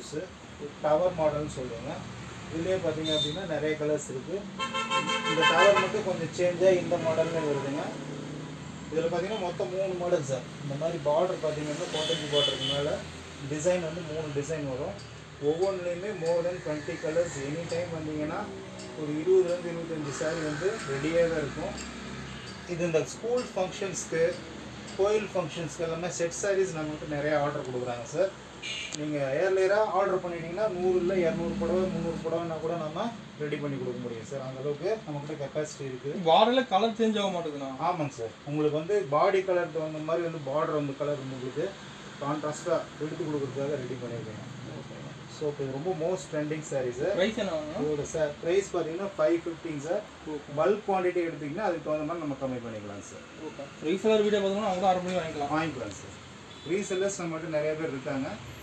blouse tower மாடல்னு சொல்லுவாங்க இதுலேயே பார்த்தீங்க அப்படின்னா நிறைய கலர்ஸ் இருக்குது இந்த டவர் மட்டும் கொஞ்சம் சேஞ்சாக இந்த மாடல்ல வருதுங்க இதில் பார்த்தீங்கன்னா மொத்தம் மூணு மாடல் சார் இந்த மாதிரி பார்டர் பார்த்தீங்கன்னா கோட்டஞ்சி பார்டருக்கு மேலே டிசைன் வந்து மூணு டிசைன் வரும் ஒவ்வொன்றுலேயுமே more than twenty colours any time வந்தீங்கன்னா ஒரு இருபதுலேருந்து இருபத்தஞ்சி saree வந்து ரெடியாகவே இருக்கும் இது இந்த ஸ்கூல் ஃபங்க்ஷன்ஸ்க்கு கோயில் ஃபங்க்ஷன்ஸ்க்கு எல்லாமே செட் சாரீஸ் நம்மகிட்ட நிறைய ஆர்டர் கொடுக்குறாங்க சார் நீங்கள் ஏர்லியராக ஆர்டர் பண்ணிட்டீங்கன்னா நூறு இல்லை இரநூறு புடவை முந்நூறு புடவைனா கூட நம்ம ரெடி பண்ணி கொடுக்க முடியும் சார் அந்த அளவுக்கு நம்மகிட்ட கெப்பாசிட்டி இருக்குது பார்டர்ல கலர் சேஞ்ச் ஆக மாட்டேங்குதுண்ணா ஆமாங்க சார் உங்களுக்கு வந்து பாடி கலர் தகுந்த மாதிரி வந்து பார்டர் வந்து கலர் உங்களுக்கு கான்ட்ராஸ்டாக எடுத்து கொடுக்குறதுக்காக ரெடி பண்ணியிருக்கேன் ஸோ இப்போ இது ரொம்ப most trending sari sir price என்ன வாங்கண்ணா இதோட சார் ப்ரைஸ் பார்த்தீங்கன்னா five fifty sir bulk quantity எடுத்தீங்கன்னா அதுக்கு தகுந்த மாதிரி நம்ம கம்மி பண்ணிக்கலாம் சார் ஓகே ரீசெலர் வீடியோ பார்த்தோம்னா அவங்க தான் அரை மணி வாங்கிக்கலாம் வாங்கிக்கலாம் சார் ரீசெல்லர்ஸ் நம்மகிட்ட நிறைய பேர் இருக்காங்க